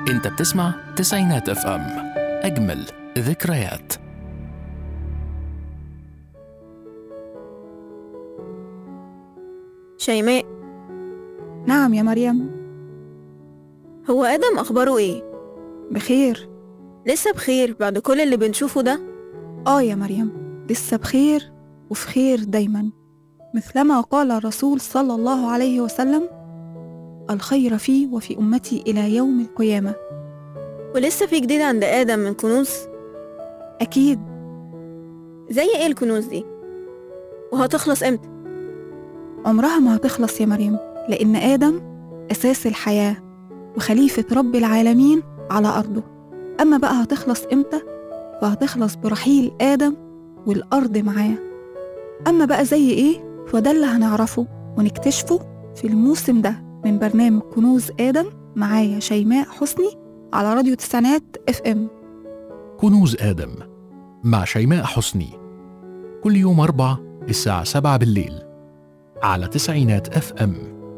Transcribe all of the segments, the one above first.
انت بتسمع تسعينات اف ام اجمل ذكريات شيماء نعم يا مريم هو آدم أخباره إيه؟ بخير لسه بخير بعد كل اللي بنشوفه ده؟ آه يا مريم لسه بخير وفي خير دايما مثلما قال الرسول صلى الله عليه وسلم الخير في وفي أمتي إلى يوم القيامة ولسه في جديد عند آدم من كنوز؟ أكيد زي إيه الكنوز دي؟ وهتخلص إمتى؟ عمرها ما هتخلص يا مريم لأن آدم أساس الحياة وخليفة رب العالمين على أرضه أما بقى هتخلص إمتى؟ فهتخلص برحيل آدم والأرض معاه أما بقى زي إيه؟ فده اللي هنعرفه ونكتشفه في الموسم ده من برنامج كنوز آدم معايا شيماء حسني على راديو تسعينات اف ام كنوز آدم مع شيماء حسني كل يوم أربع الساعة سبعة بالليل على تسعينات اف ام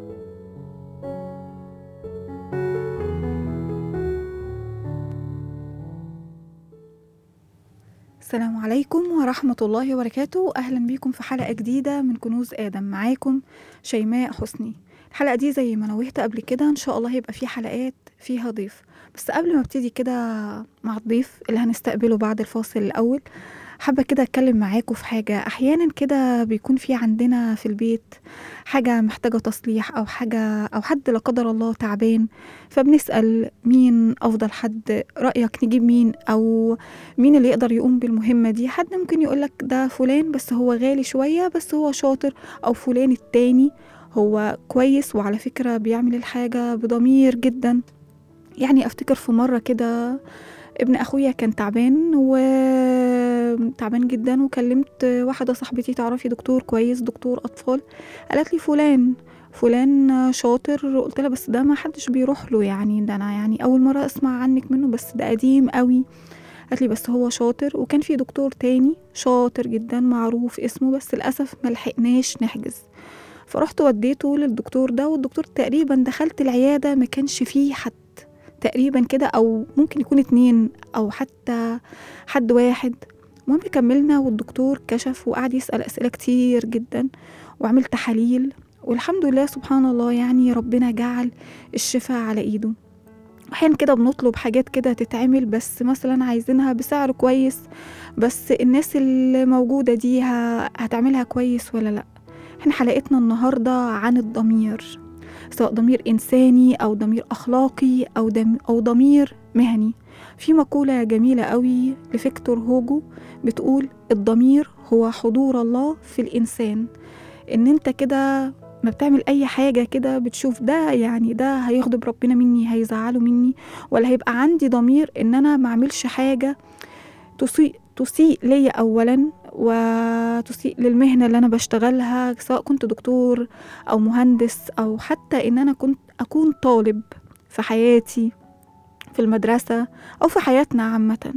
السلام عليكم ورحمة الله وبركاته أهلا بيكم في حلقة جديدة من كنوز آدم معاكم شيماء حسني الحلقة دي زي ما نوهت قبل كده إن شاء الله هيبقى في حلقات فيها ضيف بس قبل ما ابتدي كده مع الضيف اللي هنستقبله بعد الفاصل الأول حابة كده أتكلم معاكم في حاجة أحيانا كده بيكون في عندنا في البيت حاجة محتاجة تصليح أو حاجة أو حد لا قدر الله تعبان فبنسأل مين أفضل حد رأيك نجيب مين أو مين اللي يقدر يقوم بالمهمة دي حد ممكن يقولك ده فلان بس هو غالي شوية بس هو شاطر أو فلان التاني هو كويس وعلى فكرة بيعمل الحاجة بضمير جدا يعني أفتكر في مرة كده ابن أخويا كان تعبان و تعبان جدا وكلمت واحدة صاحبتي تعرفي دكتور كويس دكتور أطفال قالت لي فلان فلان شاطر قلت لها بس ده ما حدش بيروح له يعني ده أنا يعني أول مرة أسمع عنك منه بس ده قديم قوي قالت لي بس هو شاطر وكان في دكتور تاني شاطر جدا معروف اسمه بس للأسف ملحقناش نحجز فرحت وديته للدكتور ده والدكتور تقريبا دخلت العيادة ما كانش فيه حد تقريبا كده أو ممكن يكون اتنين أو حتى حد واحد المهم كملنا والدكتور كشف وقعد يسأل أسئلة كتير جدا وعمل تحاليل والحمد لله سبحان الله يعني ربنا جعل الشفاء على إيده أحيانا كده بنطلب حاجات كده تتعمل بس مثلا عايزينها بسعر كويس بس الناس اللي موجودة دي ه- هتعملها كويس ولا لأ احنا حلقتنا النهاردة عن الضمير سواء ضمير إنساني أو ضمير أخلاقي أو, دم أو ضمير مهني في مقولة جميلة قوي لفيكتور هوجو بتقول الضمير هو حضور الله في الإنسان إن أنت كده ما بتعمل أي حاجة كده بتشوف ده يعني ده هيغضب ربنا مني هيزعله مني ولا هيبقى عندي ضمير إن أنا ما أعملش حاجة تسيء تسيء ليا أولا وتسيء للمهنة اللي أنا بشتغلها سواء كنت دكتور أو مهندس أو حتى إن أنا كنت أكون طالب في حياتي في المدرسة أو في حياتنا عامة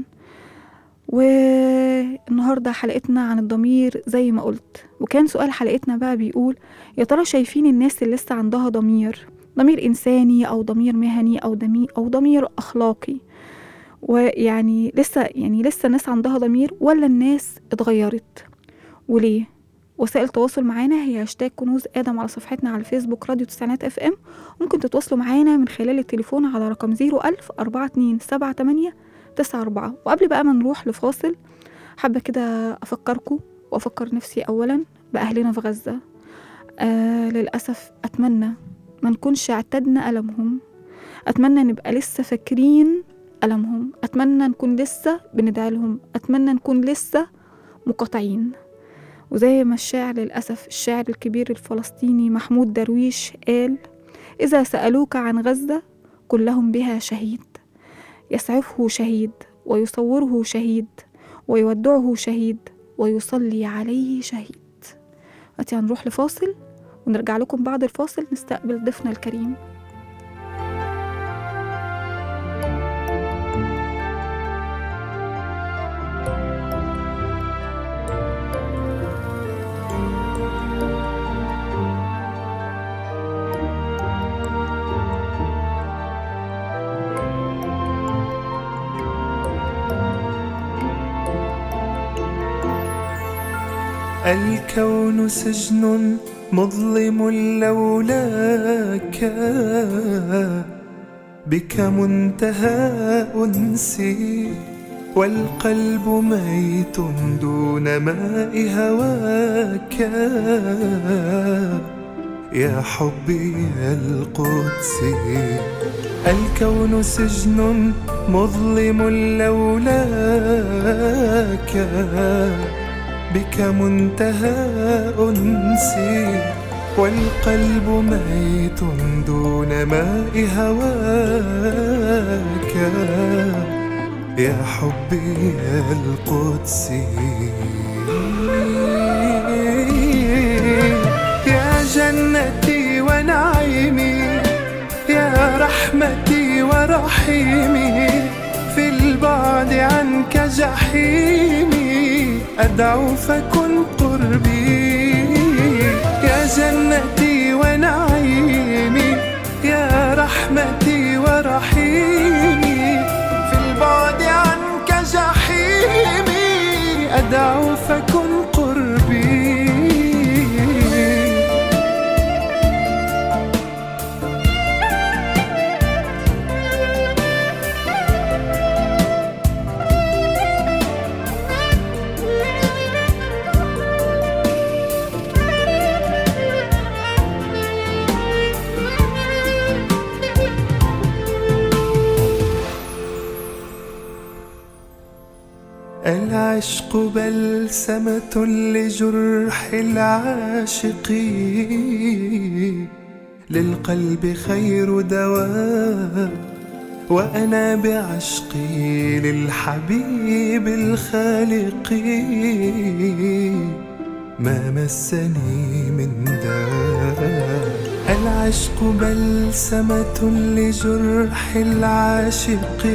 والنهاردة حلقتنا عن الضمير زي ما قلت وكان سؤال حلقتنا بقى بيقول يا ترى شايفين الناس اللي لسه عندها ضمير ضمير إنساني أو ضمير مهني أو ضمير أو ضمير أخلاقي ويعني لسه يعني لسه الناس عندها ضمير ولا الناس اتغيرت وليه وسائل التواصل معانا هي هاشتاج كنوز ادم على صفحتنا على الفيسبوك راديو تسعينات اف ام ممكن تتواصلوا معانا من خلال التليفون على رقم 01000 42 78 94 وقبل بقى ما نروح لفاصل حابة كده أفكركم وأفكر نفسي أولا بأهلنا في غزة آه للأسف أتمنى ما نكونش اعتدنا ألمهم أتمنى نبقى لسه فاكرين ألمهم أتمنى نكون لسه بندعي لهم أتمنى نكون لسه مقاطعين وزي ما الشاعر للأسف الشاعر الكبير الفلسطيني محمود درويش قال إذا سألوك عن غزة قل لهم بها شهيد يسعفه شهيد ويصوره شهيد ويودعه شهيد ويصلي عليه شهيد دلوقتي هنروح لفاصل ونرجع لكم بعد الفاصل نستقبل ضيفنا الكريم الكون سجن مظلم لولاك بك منتهى أنسي والقلب ميت دون ماء هواك يا حبي القدسي الكون سجن مظلم لولاك بك منتهى أنسي والقلب ميت دون ماء هواك يا حبي القدسي يا جنتي ونعيمي يا رحمتي ورحيمي في البعد عنك جحيمي أدعو فكن قربي يا جنتي ونعيمي يا رحمتي ورحيمي في البعد عنك جحيمي أدعو فكن قربي العشق بلسمة لجرح العاشق للقلب خير دواء وأنا بعشقي للحبيب الخالق ما مسني من داء العشق بلسمة لجرح العاشق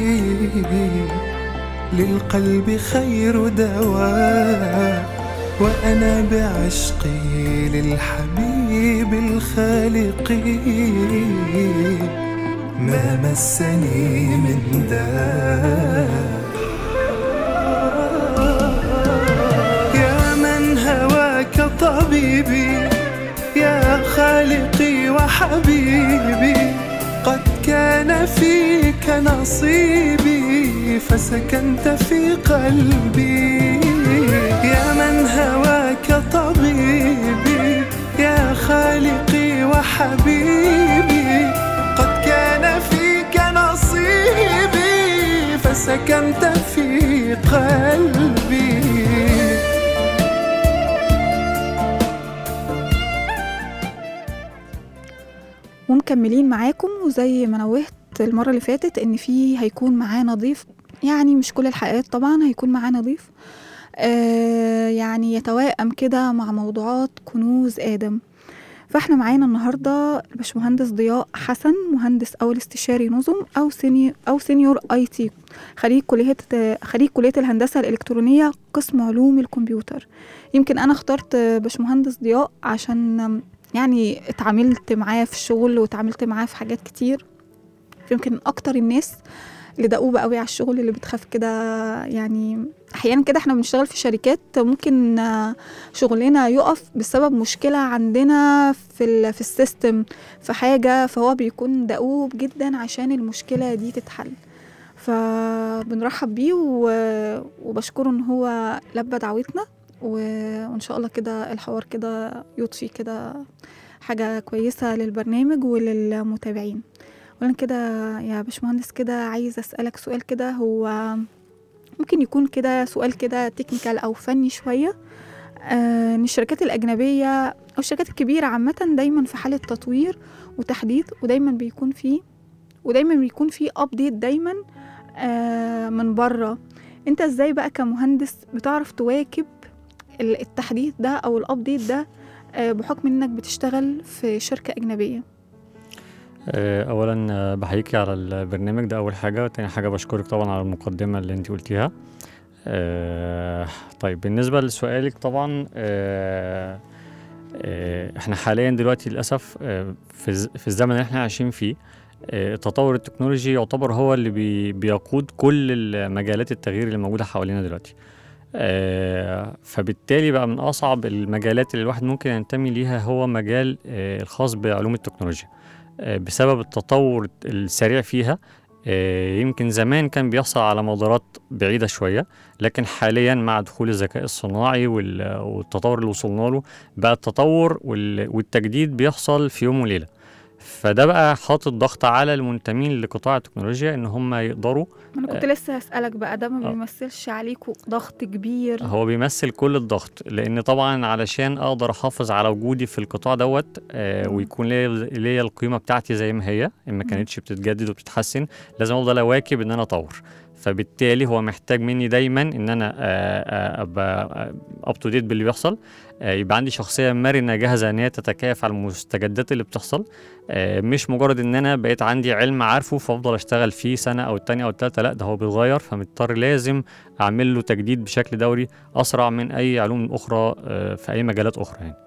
للقلب خير دواء وأنا بعشقي للحبيب الخالق ما مسني من داء يا من هواك طبيبي يا خالقي وحبيبي قد كان فيك نصيبي فسكنت في قلبي يا من هواك طبيبي يا خالقي وحبيبي قد كان فيك نصيبي فسكنت في قلبي ومكملين معاكم وزي ما نوهت المرة اللي فاتت ان في هيكون معانا ضيف يعني مش كل الحلقات طبعا هيكون معانا ضيف آه يعني يتوائم كده مع موضوعات كنوز آدم فاحنا معانا النهارده الباشمهندس ضياء حسن مهندس اول استشاري نظم او سينيور او سينيور اي تي خريج كليه خريج كليه الهندسه الالكترونيه قسم علوم الكمبيوتر يمكن انا اخترت باشمهندس ضياء عشان يعني اتعاملت معاه في الشغل واتعاملت معاه في حاجات كتير يمكن اكتر الناس اللي دؤوبة قوي على الشغل اللي بتخاف كده يعني احيانا كده احنا بنشتغل في شركات ممكن شغلنا يقف بسبب مشكلة عندنا في ال في السيستم في حاجة فهو بيكون دؤوب جدا عشان المشكلة دي تتحل فبنرحب بيه وبشكره ان هو لبى دعوتنا وان شاء الله كده الحوار كده يضفي كده حاجة كويسة للبرنامج وللمتابعين اولا كده يا باشمهندس كده عايز اسالك سؤال كده هو ممكن يكون كده سؤال كده تكنيكال او فني شويه آه ان الشركات الاجنبيه او الشركات الكبيره عامه دايما في حاله تطوير وتحديث ودايما بيكون فيه ودايما بيكون فيه ابديت دايما آه من بره انت ازاي بقى كمهندس بتعرف تواكب التحديث ده او الابديت ده آه بحكم انك بتشتغل في شركه اجنبيه اولا بحييكي على البرنامج ده اول حاجه تاني حاجه بشكرك طبعا على المقدمه اللي انت قلتيها طيب بالنسبه لسؤالك طبعا احنا حاليا دلوقتي للاسف في الزمن اللي احنا عايشين فيه التطور التكنولوجي يعتبر هو اللي بي بيقود كل مجالات التغيير اللي موجوده حوالينا دلوقتي آه، فبالتالي بقى من اصعب المجالات اللي الواحد ممكن ينتمي ليها هو مجال آه، الخاص بعلوم التكنولوجيا آه، بسبب التطور السريع فيها آه، يمكن زمان كان بيحصل على مدارات بعيدة شوية لكن حاليا مع دخول الذكاء الصناعي وال- والتطور اللي وصلنا له بقى التطور وال- والتجديد بيحصل في يوم وليلة فده بقى حاطط ضغط على المنتمين لقطاع التكنولوجيا ان هم يقدروا انا كنت لسه هسألك بقى ده ما آه. بيمثلش عليكم ضغط كبير هو بيمثل كل الضغط لان طبعا علشان اقدر احافظ على وجودي في القطاع دوت آه مم. ويكون ليا ليا القيمه بتاعتي زي ما هي ان ما مم. كانتش بتتجدد وبتتحسن لازم افضل اواكب ان انا اطور فبالتالي هو محتاج مني دايما ان انا آه، آه، ابقى اب تو ديت باللي بيحصل آه، يبقى عندي شخصيه مرنه جاهزه ان هي تتكيف على المستجدات اللي بتحصل آه، مش مجرد ان انا بقيت عندي علم عارفه فافضل اشتغل فيه سنه او التانية او التالتة لا ده هو بيتغير فمضطر لازم اعمل له تجديد بشكل دوري اسرع من اي علوم اخرى آه، في اي مجالات اخرى يعني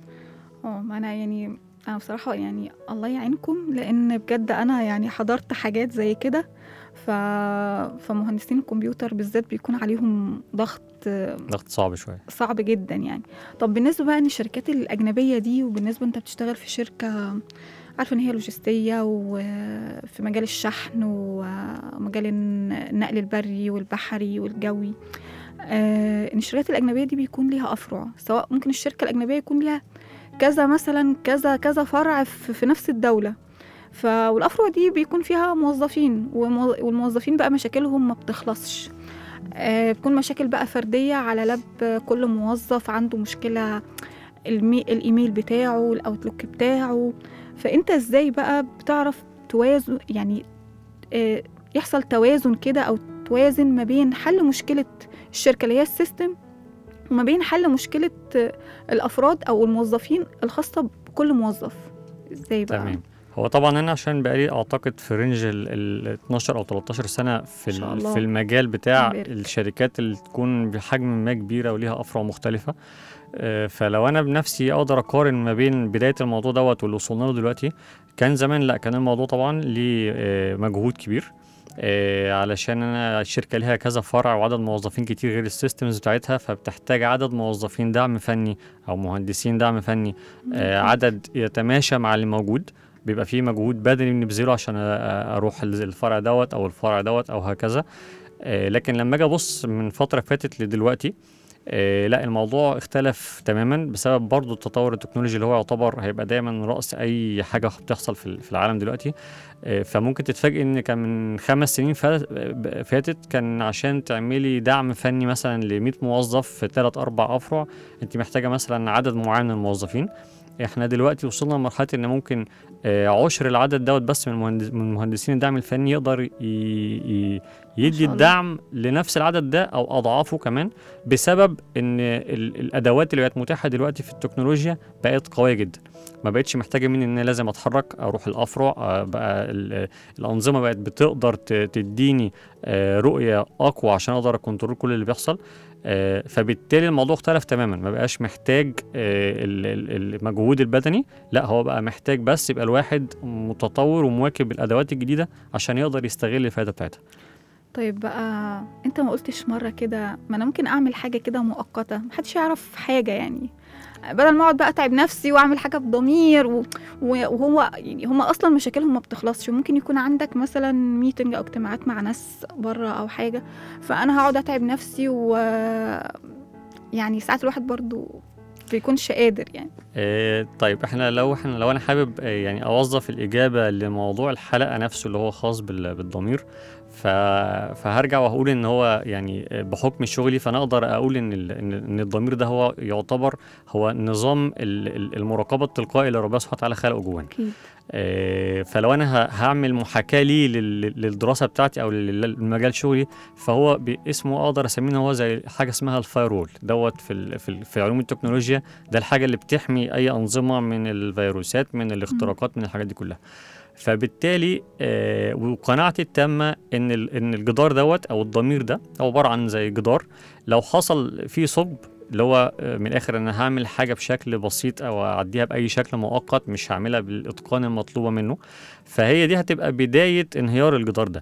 اه ما انا يعني انا بصراحه يعني الله يعينكم لان بجد انا يعني حضرت حاجات زي كده ف... فمهندسين الكمبيوتر بالذات بيكون عليهم ضغط ضغط صعب شويه صعب جدا يعني طب بالنسبه بقى ان الشركات الاجنبيه دي وبالنسبه انت بتشتغل في شركه عارفه ان هي لوجستيه وفي مجال الشحن ومجال النقل البري والبحري والجوي آه، ان الشركات الاجنبيه دي بيكون ليها افرع سواء ممكن الشركه الاجنبيه يكون ليها كذا مثلا كذا كذا فرع في في نفس الدوله ف والافرع دي بيكون فيها موظفين ومو- والموظفين بقى مشاكلهم ما بتخلصش آه، بتكون مشاكل بقى فرديه على لب كل موظف عنده مشكله المي... الايميل بتاعه الاوتلوك بتاعه فانت ازاي بقى بتعرف توازن يعني آه، يحصل توازن كده او توازن ما بين حل مشكله الشركه اللي هي السيستم وما بين حل مشكله آه، الافراد او الموظفين الخاصه بكل موظف ازاي بقى تمام هو طبعا انا عشان بقالي اعتقد في رينج ال ال 12 او 13 سنه في ما شاء ال- الله. في المجال بتاع يبارك. الشركات اللي تكون بحجم ما كبيره وليها افرع مختلفه آه، فلو انا بنفسي اقدر اقارن ما بين بدايه الموضوع دوت واللي وصلنا له دلوقتي كان زمان لا كان الموضوع طبعا ليه آه، مجهود كبير آه، علشان انا الشركه ليها كذا فرع وعدد موظفين كتير غير السيستمز بتاعتها فبتحتاج عدد موظفين دعم فني او مهندسين دعم فني آه، عدد يتماشى مع اللي موجود بيبقى فيه مجهود بدني بنبذله عشان أ- أ- اروح ال- الفرع دوت او الفرع دوت او هكذا آه، لكن لما اجي ابص من فتره فاتت لدلوقتي آه، لا الموضوع اختلف تماما بسبب برضو التطور التكنولوجي اللي هو يعتبر هيبقى دايما راس اي حاجه بتحصل في ال- في العالم دلوقتي آه، فممكن تتفاجئ ان كان من خمس سنين فات- فاتت كان عشان تعملي دعم فني مثلا ل 100 موظف في ثلاث اربع افرع انت محتاجه مثلا عدد معين من الموظفين احنا دلوقتي وصلنا لمرحله ان ممكن آه، عشر العدد دوت بس من المهندس من مهندسين الدعم الفني يقدر ي... ي... يدي الله. الدعم لنفس العدد ده او اضعافه كمان بسبب ان ال... الادوات اللي بقت متاحه دلوقتي في التكنولوجيا بقت قويه جدا ما بقتش محتاجه مني ان انا لازم اتحرك اروح الافرع آه، بقى ال... الانظمه بقت بتقدر ت... تديني آه، رؤيه اقوى عشان اقدر اكنترول كل اللي بيحصل آه، فبالتالي الموضوع اختلف تماما ما بقاش محتاج آه، ال- ال- المجهود البدني لا هو بقى محتاج بس يبقى الواحد متطور ومواكب الادوات الجديده عشان يقدر يستغل الفائده بتاعتها طيب بقى انت ما قلتش مره كده ما انا ممكن اعمل حاجه كده مؤقته محدش يعرف حاجه يعني بدل ما اقعد بقى اتعب نفسي واعمل حاجه بضمير و... و- وهو يعني هم اصلا مشاكلهم ما بتخلصش ممكن يكون عندك مثلا ميتنج او اجتماعات مع ناس بره او حاجه فانا هقعد اتعب نفسي و يعني ساعات الواحد برضو بيكونش قادر يعني آه، طيب احنا لو احنا لو انا حابب آه، يعني اوظف الاجابه لموضوع الحلقه نفسه اللي هو خاص بال- بالضمير ف... فهرجع واقول ان هو يعني آه، بحكم شغلي فانا اقدر اقول ان ال... ان إن الضمير ده هو يعتبر هو نظام ال- ال- المراقبه التلقائي اللي ربنا سبحانه وتعالى خلقه جوانا اكيد آه، فلو انا ه- هعمل محاكاه ليه لل- للدراسه بتاعتي او لل- لمجال شغلي فهو ب- اسمه اقدر اسميه إن هو زي حاجه اسمها الفايرول دوت في ال- في ال- في علوم التكنولوجيا ده الحاجه اللي بتحمي اي انظمه من الفيروسات من الاختراقات من الحاجات دي كلها فبالتالي آه وقناعتي التامه ان ال- ان الجدار دوت او الضمير ده هو عباره عن زي جدار لو حصل فيه ثقب اللي هو آه، من الاخر انا هعمل حاجه بشكل بسيط او اعديها باي شكل مؤقت مش هعملها بالاتقان المطلوبه منه فهي دي هتبقى بدايه انهيار الجدار ده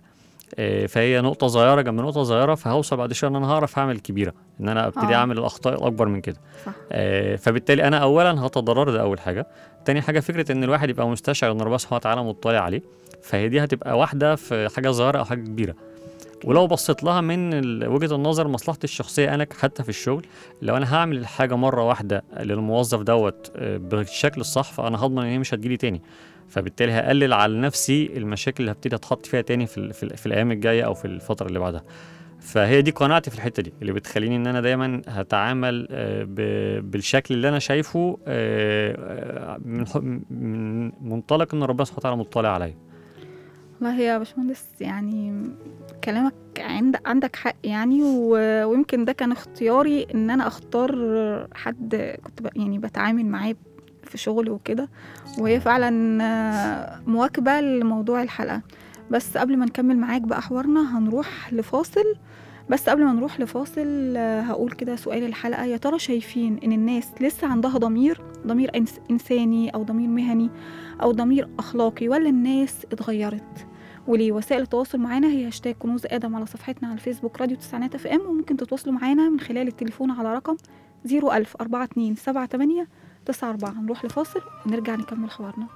آه، فهي نقطه صغيره جنب نقطه صغيره فهوصل بعد شويه ان انا هعرف اعمل كبيره ان انا ابتدي آه. اعمل الاخطاء الاكبر من كده صح. آه، فبالتالي انا اولا هتضرر ده اول حاجه تاني حاجه فكره ان الواحد يبقى مستشعر ان ربنا سبحانه وتعالى مطلع عليه فهي دي هتبقى واحده في حاجه صغيره او حاجه كبيره ولو بصيت لها من ال- وجهه النظر مصلحتي الشخصيه انا حتى في الشغل لو انا هعمل الحاجه مره واحده للموظف دوت آه، بالشكل الصح فانا هضمن ان هي مش هتجيلي تاني فبالتالي هقلل على نفسي المشاكل اللي هبتدي اتحط فيها تاني في, ال- في, ال- في الايام الجايه او في الفتره اللي بعدها فهي دي قناعتي في الحته دي اللي بتخليني ان انا دايما هتعامل آه، ب- بالشكل اللي انا شايفه آه، آه، من ح- من منطلق ان ربنا سبحانه وتعالى مطلع عليا والله يا باشمهندس يعني كلامك عند عندك حق يعني و- ويمكن ده كان اختياري ان انا اختار حد كنت ب- يعني بتعامل معاه في شغلي وكده وهي فعلا آه، مواكبة لموضوع الحلقة بس قبل ما نكمل معاك بقى حوارنا هنروح لفاصل بس قبل ما نروح لفاصل آه، هقول كده سؤال الحلقة يا ترى شايفين ان الناس لسه عندها ضمير ضمير إنس- انساني او ضمير مهني او ضمير اخلاقي ولا الناس اتغيرت وليه وسائل التواصل معانا هي هاشتاج كنوز ادم على صفحتنا على الفيسبوك راديو تسعينات اف ام وممكن تتواصلوا معانا من خلال التليفون على رقم 01000 42 78 94 نروح لفاصل ونرجع نكمل حوارنا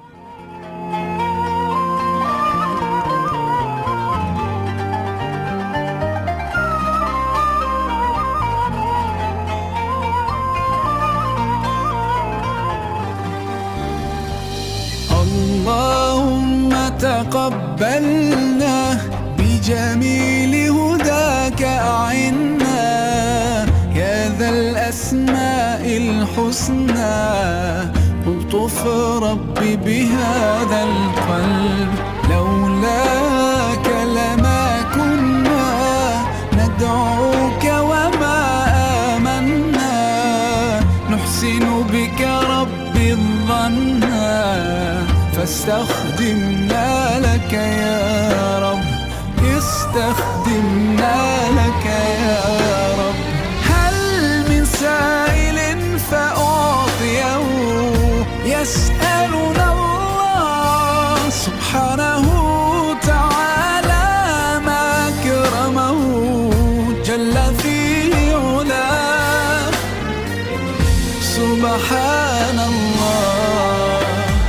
اللهم تقبلنا بجميل هداك أعنا يا ذا الأسماء الحسنى الطف ربي بهذا القلب لولاك لما كنا ندعوك وما آمنا نحسن بك رب الظن فاستخدمنا لك يا رب استخدمنا لك يا رب هل من سائل فأعطيه يسألنا الله سبحانه تعالى ما أكرمه جل في علاه سبحان الله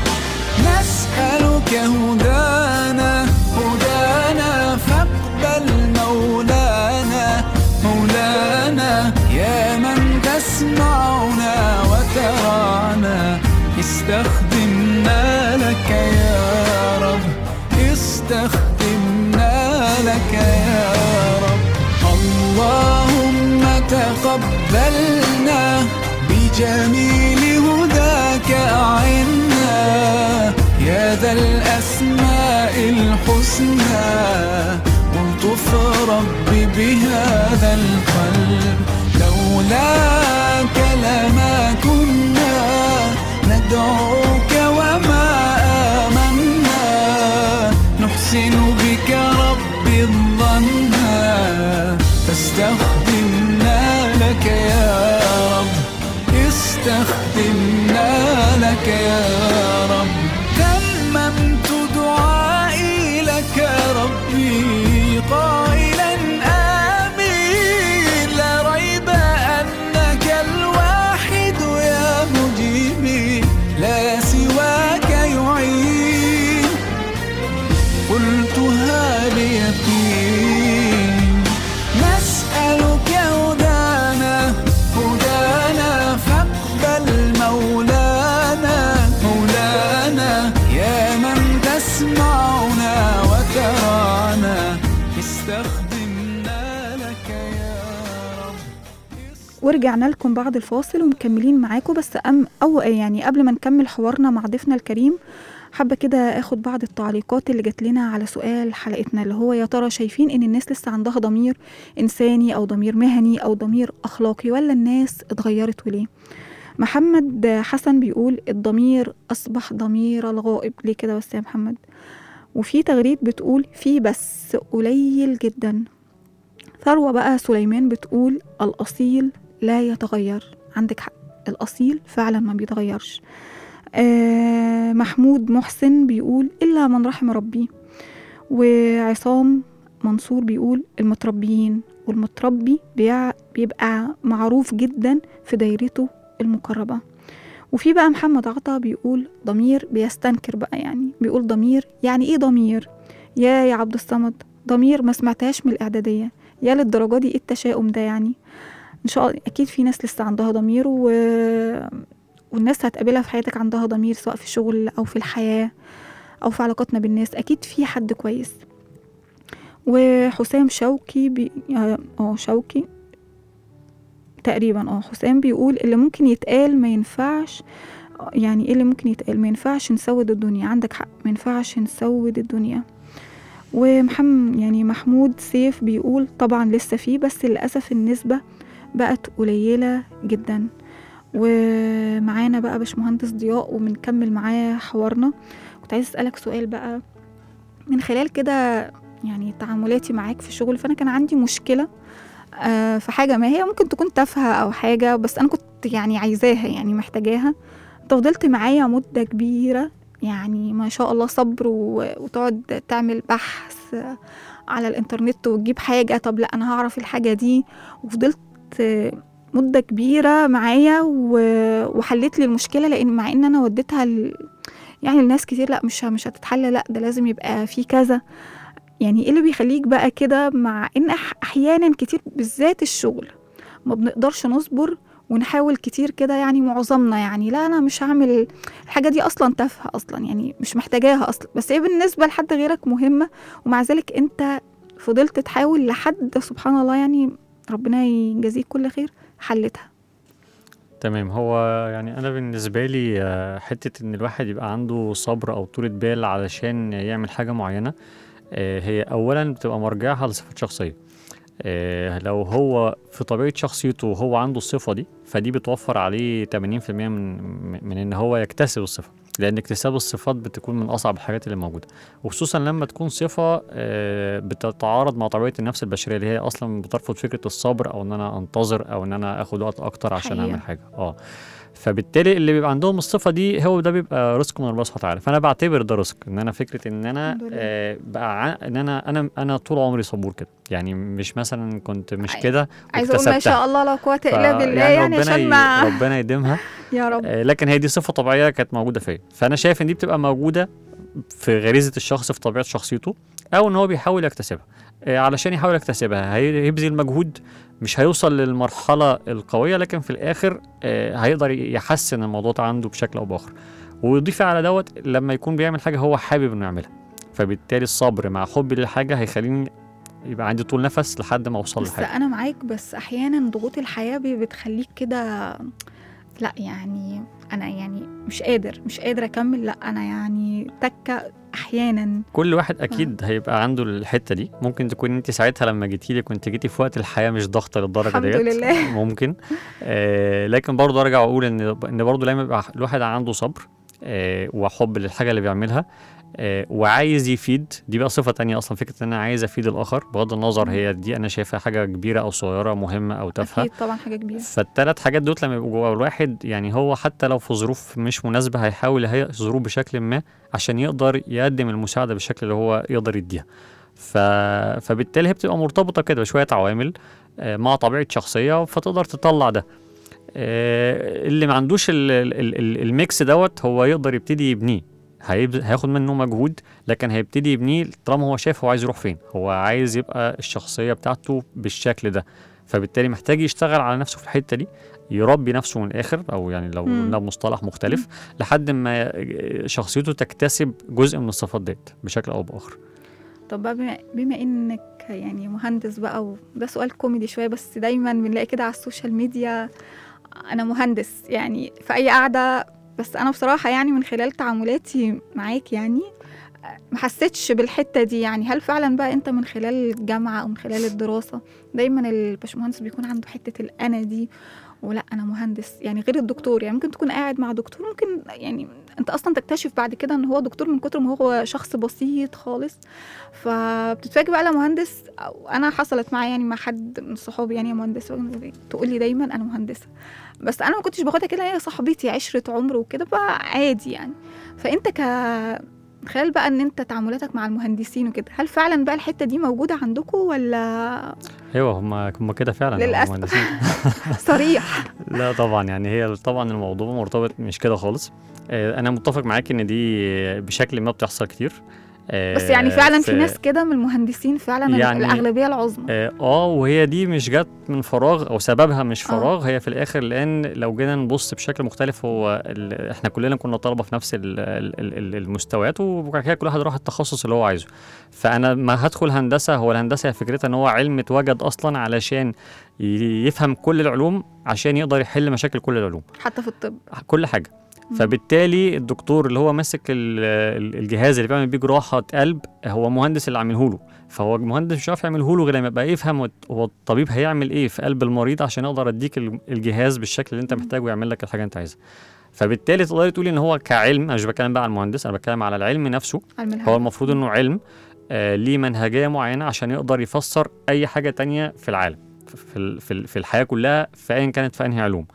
نسألك هدانا هدانا فاقبل مولانا مولانا يا من تسمعنا وترانا استخدمنا لك يا رب استخدمنا لك يا رب اللهم تقبلنا بجميل هداك أعنا يا ذا الأسماء الحسنى والطف ربي بهذا القلب لولاك لما كنا ندعوك وما آمنا نحسن بك رب الظن فاستخدمنا لك يا رب استخدمنا لك يا رب تممت دعائي لك ربي قائلا آمين لا ريب أنك الواحد يا مجيبي لا سواك يعين قلتها بيقين نسألك هدانا هدانا فاقبل مولانا مولانا يا من تسمعنا وترانا استخدمنا لك يا رب ورجعنا لكم بعد الفاصل ومكملين معاكم بس أم أو يعني قبل ما نكمل حوارنا مع ضيفنا الكريم حابة كده اخد بعض التعليقات اللي جات لنا على سؤال حلقتنا اللي هو يا ترى شايفين ان الناس لسه عندها ضمير انساني او ضمير مهني او ضمير اخلاقي ولا الناس اتغيرت وليه محمد حسن بيقول الضمير اصبح ضمير الغائب ليه كده بس يا محمد وفي تغريد بتقول في بس قليل جدا ثروة بقى سليمان بتقول الأصيل لا يتغير عندك حق الأصيل فعلا ما بيتغيرش آه محمود محسن بيقول إلا من رحم ربي وعصام منصور بيقول المتربيين والمتربي بيع- بيبقى معروف جدا في دايرته المقربة وفي بقى محمد عطا بيقول ضمير بيستنكر بقى يعني بيقول ضمير يعني ايه ضمير يا يا عبد الصمد ضمير ما سمعتهاش من الإعدادية يا للدرجة دي ايه التشاؤم ده يعني ان شاء الله اكيد في ناس لسه عندها ضمير و... والناس هتقابلها في حياتك عندها ضمير سواء في الشغل او في الحياة او في علاقاتنا بالناس اكيد في حد كويس وحسام شوقي بي... اه آه، شوقي تقريبا اه حسام بيقول اللي ممكن يتقال ما ينفعش آه، يعني ايه اللي ممكن يتقال ما ينفعش نسود الدنيا عندك حق ما ينفعش نسود الدنيا ومحمد يعني محمود سيف بيقول طبعا لسه فيه بس للأسف النسبة بقت قليلة جدا ومعانا بقى باشمهندس ضياء وبنكمل معاه حوارنا كنت عايز أسألك سؤال بقى من خلال كده يعني تعاملاتي معاك في الشغل فأنا كان عندي مشكلة آه، في حاجة ما هي ممكن تكون تافهة أو حاجة بس أنا كنت يعني عايزاها يعني محتاجاها انت فضلت معايا مدة كبيرة يعني ما شاء الله صبر و... وتقعد تعمل بحث على الانترنت وتجيب حاجة طب لا أنا هعرف الحاجة دي وفضلت مدة كبيرة معايا و... وحلت لي المشكلة لأن مع إن أنا وديتها ل... يعني لناس كتير لا مش مش هتتحل لا ده لازم يبقى في كذا يعني ايه اللي بيخليك بقى كده مع ان أح- احيانا كتير بالذات الشغل ما بنقدرش نصبر ونحاول كتير كده يعني معظمنا يعني لا انا مش هعمل الحاجه دي اصلا تافهه اصلا يعني مش محتاجاها اصلا بس هي بالنسبه لحد غيرك مهمه ومع ذلك انت فضلت تحاول لحد سبحان الله يعني ربنا يجازيك كل خير حلتها تمام هو يعني انا بالنسبه لي آه، حته ان الواحد يبقى عنده صبر او طولة بال علشان يعمل حاجه معينه آه، هي اولا بتبقى مرجعها لصفات شخصيه آه، لو هو في طبيعه شخصيته هو عنده الصفه دي فدي بتوفر عليه 80% من من ان هو يكتسب الصفه لان اكتساب الصفات بتكون من اصعب الحاجات اللي موجوده وخصوصا لما تكون صفه آه، بتتعارض مع طبيعه النفس البشريه اللي هي اصلا بترفض فكره الصبر او ان انا انتظر او ان انا اخد وقت اكتر عشان حقيقة. اعمل حاجه اه فبالتالي اللي بيبقى عندهم الصفه دي هو ده بيبقى رزق من الله سبحانه وتعالى فانا بعتبر ده رزق ان انا فكره ان انا الحمد لله. آه بقى ع- ان انا انا انا طول عمري صبور كده يعني مش مثلا كنت مش عاي- كده عايزه اقول ما واكتسبتها. شاء الله لا قوه ف- الا بالله يعني ربنا عشان ي- ما ربنا يديمها يا رب آه، لكن هي دي صفه طبيعيه كانت موجوده فيا فانا شايف ان دي بتبقى موجوده في غريزه الشخص في طبيعه شخصيته او ان هو بيحاول يكتسبها آه، علشان يحاول يكتسبها هي- هيبذل مجهود مش هيوصل للمرحله القويه لكن في الاخر آه، هيقدر يحسن الموضوع ده عنده بشكل او باخر ويضيف على دوت لما يكون بيعمل حاجه هو حابب انه يعملها فبالتالي الصبر مع حبي للحاجه هيخليني يبقى عندي طول نفس لحد ما اوصل بس لحاجه انا معاك بس احيانا ضغوط الحياه بي- بتخليك كده لا يعني انا يعني مش قادر مش قادر اكمل لا انا يعني تكه احيانا كل واحد اكيد هيبقى عنده الحته دي ممكن تكون انت ساعتها لما جيتي لي كنت جيتي في وقت الحياه مش ضغطه للدرجه الحمد ديت لله. ممكن آه لكن برضه ارجع واقول ان ان برضه لازم يبقى الواحد عنده صبر آه وحب للحاجه اللي بيعملها آه وعايز يفيد دي بقى صفه تانية اصلا فكره ان انا عايز افيد الاخر بغض النظر هي دي انا شايفها حاجه كبيره او صغيره مهمه او تافهه اكيد طبعا حاجه كبيره فالثلاث حاجات دول لما يبقوا جوه الواحد يعني هو حتى لو في ظروف مش مناسبه هيحاول يهيئ ظروف بشكل ما عشان يقدر يقدم المساعده بالشكل اللي هو يقدر يديها ف... فبالتالي هي بتبقى مرتبطه كده بشويه عوامل آه، مع طبيعه شخصيه فتقدر تطلع ده آه، اللي ما عندوش ال- ال- ال- ال- الميكس دوت هو يقدر يبتدي يبنيه هيب- هياخد منه مجهود لكن هيبتدي يبنيه طالما هو شايف هو عايز يروح فين هو عايز يبقى الشخصيه بتاعته بالشكل ده فبالتالي محتاج يشتغل على نفسه في الحته دي يربي نفسه من الاخر او يعني لو مم. قلنا بمصطلح مختلف لحد ما شخصيته تكتسب جزء من الصفات ديت بشكل او باخر طب بقى بما, بما انك يعني مهندس بقى وده سؤال كوميدي شويه بس دايما بنلاقي كده على السوشيال ميديا انا مهندس يعني في اي قعده بس انا بصراحه يعني من خلال تعاملاتي معاك يعني ما حسيتش بالحته دي يعني هل فعلا بقى انت من خلال الجامعه او من خلال الدراسه دايما الباشمهندس بيكون عنده حته الانا دي ولا انا مهندس يعني غير الدكتور يعني ممكن تكون قاعد مع دكتور ممكن يعني انت اصلا تكتشف بعد كده ان هو دكتور من كتر ما هو شخص بسيط خالص فبتتفاجئ بقى لما مهندس أو انا حصلت معايا يعني مع حد من صحابي يعني مهندس تقول لي دايما انا مهندسه بس انا ما كنتش باخدها كده هي صاحبتي عشره عمر وكده بقى عادي يعني فانت ك خلال بقى ان انت تعاملاتك مع المهندسين وكده هل فعلا بقى الحته دي موجوده عندكم ولا ايوه هم هم كده فعلا هم للأسف. مهندسين. صريح لا طبعا يعني هي طبعا الموضوع مرتبط مش كده خالص آه، انا متفق معاك ان دي بشكل ما بتحصل كتير آه، بس يعني فعلا في ناس كده من المهندسين فعلا يعني- الاغلبيه العظمى اه آه، وهي دي مش جت من فراغ او سببها مش آه. فراغ هي في الاخر لان لو جينا نبص بشكل مختلف هو ال- احنا كلنا كنا طلبه في نفس ال- ال- ال- ال- المستويات وبعد كده كل واحد راح التخصص اللي هو عايزه فانا ما هدخل هندسه هو الهندسه هي فكرتها ان هو علم اتوجد اصلا علشان ي- يفهم كل العلوم عشان يقدر يحل مشاكل كل العلوم حتى في الطب كل حاجه مم. فبالتالي الدكتور اللي هو ماسك ال- ال- الجهاز اللي بيعمل بيه جراحه قلب هو مهندس اللي عامله له فهو المهندس مش عارف يعمله له غير لما يبقى يفهم هو- هو الطبيب هيعمل ايه في قلب المريض عشان يقدر يديك ال- الجهاز بالشكل اللي انت مم. محتاجه ويعمل لك الحاجه اللي انت عايزها فبالتالي تقدري تقولي ان هو كعلم انا مش بتكلم بقى على المهندس انا بتكلم على العلم نفسه علم هو الهندسه المفروض انه علم آه ليه منهجيه معينه عشان يقدر يفسر اي حاجه تانية في العالم في ال- في ال- في الحياه كلها في ايا كانت في انهي علوم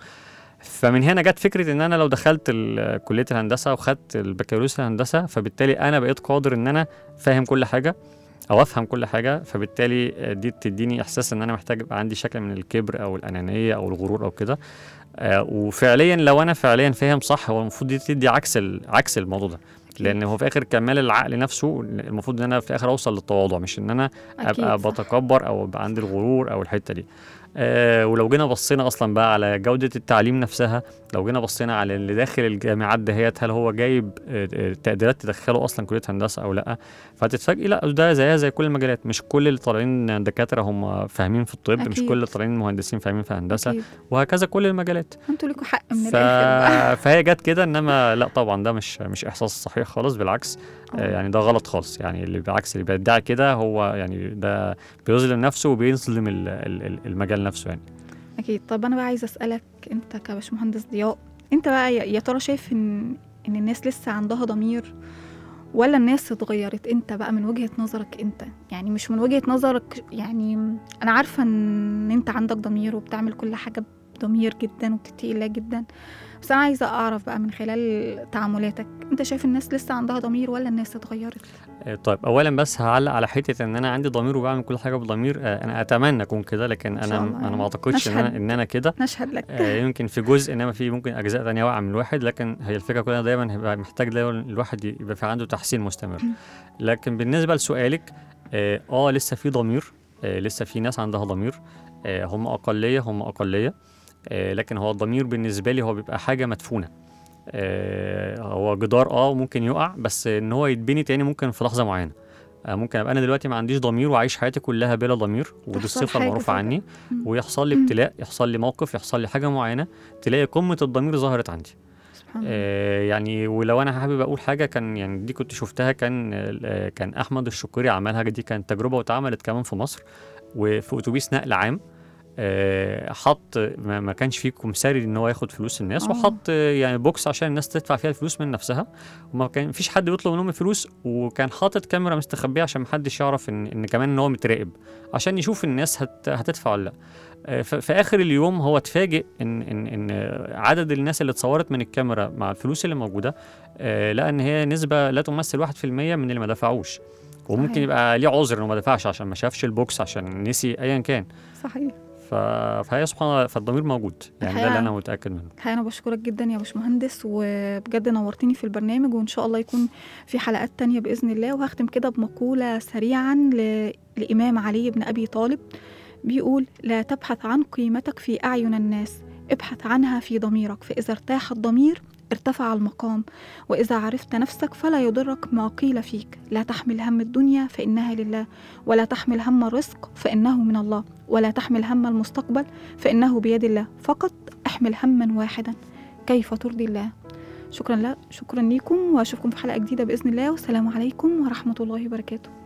فمن هنا جت فكره ان انا لو دخلت ال- كليه الهندسه وخدت البكالوريوس الهندسه فبالتالي انا بقيت قادر ان انا فاهم كل حاجه او افهم كل حاجه فبالتالي آه، دي تديني احساس ان انا محتاج يبقى عندي شكل من الكبر او الانانيه او الغرور او كده آه، وفعليا لو انا فعليا فاهم صح هو المفروض دي تدي عكس ال- عكس الموضوع ده لان هو في اخر كمال العقل نفسه المفروض ان انا في اخر اوصل للتواضع مش ان انا أكيد ابقى صح. بتكبر او يبقى عندي الغرور او الحته دي آه ولو جينا بصينا اصلا بقى على جوده التعليم نفسها لو جينا بصينا على اللي داخل الجامعات دهيت هل هو جايب آه، آه، تقديرات تدخله اصلا كليه هندسه او لا فهتتفاجئي لا ده زيها زي كل المجالات مش كل اللي طالعين دكاتره هم فاهمين في الطب مش أكيد. كل اللي طالعين مهندسين فاهمين في هندسه أكيد. وهكذا كل المجالات انتوا ليكوا حق من ف... الاخر بقى. فهي جت كده انما لا طبعا ده مش مش احساس صحيح خالص بالعكس آه، يعني ده غلط خالص يعني اللي بالعكس اللي بيدعي كده هو يعني ده بيظلم نفسه وبيظلم ال- ال- ال- المجال نفسه يعني اكيد طب انا بقى عايزه اسالك انت كباشمهندس ضياء انت بقى يا يا ترى شايف ان ان الناس لسه عندها ضمير ولا الناس اتغيرت انت بقى من وجهة نظرك انت يعني مش من وجهة نظرك يعني انا عارفة ان انت عندك ضمير وبتعمل كل حاجة بضمير جدا وبتتقي الله جدا بس انا عايزة اعرف بقى من خلال تعاملاتك انت شايف الناس لسه عندها ضمير ولا الناس اتغيرت آه، طيب اولا بس هعلق على حته ان انا عندي ضمير وبعمل كل حاجه بضمير آه، انا اتمنى اكون كده لكن إن انا شاء الله انا يعني. ما اعتقدش ان نشهد. انا ان انا كده نشهد لك آه، يمكن في جزء انما في ممكن اجزاء تانية واقعه من الواحد لكن هي الفكره كلها دايما هيبقى محتاج دايما الواحد يبقى في عنده تحسين مستمر لكن بالنسبه لسؤالك اه, آه لسه في ضمير آه لسه في ناس عندها ضمير آه هم اقليه هم اقليه آه لكن هو الضمير بالنسبه لي هو بيبقى حاجه مدفونه آه هو جدار اه ممكن يقع بس ان هو يتبني تاني ممكن في لحظه معينه آه ممكن ابقى انا دلوقتي ما عنديش ضمير وعايش حياتي كلها بلا ضمير ودي تحصل الصفه حاجة المعروفه فجأة. عني مم. ويحصل لي مم. ابتلاء يحصل لي موقف يحصل لي حاجه معينه تلاقي قمه الضمير ظهرت عندي سبحان الله آه يعني ولو انا حابب اقول حاجه كان يعني دي كنت شفتها كان آه كان احمد الشقيري عملها دي كانت تجربه واتعملت كمان في مصر وفي اتوبيس نقل عام آه، حط ما ما كانش فيه كمساري ان هو ياخد فلوس الناس آه. وحط آه، يعني بوكس عشان الناس تدفع فيها الفلوس من نفسها وما كان فيش حد بيطلب منهم الفلوس وكان حاطط كاميرا مستخبيه عشان محدش يعرف ان ان كمان ان هو متراقب عشان يشوف الناس هت هتدفع ولا لا آه، ف- في اخر اليوم هو اتفاجئ ان ان ان عدد الناس اللي اتصورت من الكاميرا مع الفلوس اللي موجوده آه، لقى ان هي نسبه لا تمثل 1% من اللي ما دفعوش وممكن صحيح. يبقى ليه عذر انه ما دفعش عشان ما شافش البوكس عشان نسي ايا كان صحيح ف... فهي سبحان الله فالضمير موجود يعني ده الحقيقة- اللي انا متاكد منه الحقيقة أنا بشكرك جدا يا باشمهندس وبجد نورتني في البرنامج وإن شاء الله يكون في حلقات تانية بإذن الله وهختم كده بمقولة سريعا ل... لإمام علي بن أبي طالب بيقول لا تبحث عن قيمتك في أعين الناس ابحث عنها في ضميرك فإذا ارتاح الضمير ارتفع المقام وإذا عرفت نفسك فلا يضرك ما قيل فيك لا تحمل هم الدنيا فإنها لله ولا تحمل هم الرزق فإنه من الله ولا تحمل هم المستقبل فإنه بيد الله فقط احمل هما واحدا كيف ترضي الله شكرا لا شكرا لكم واشوفكم في حلقه جديده باذن الله والسلام عليكم ورحمه الله وبركاته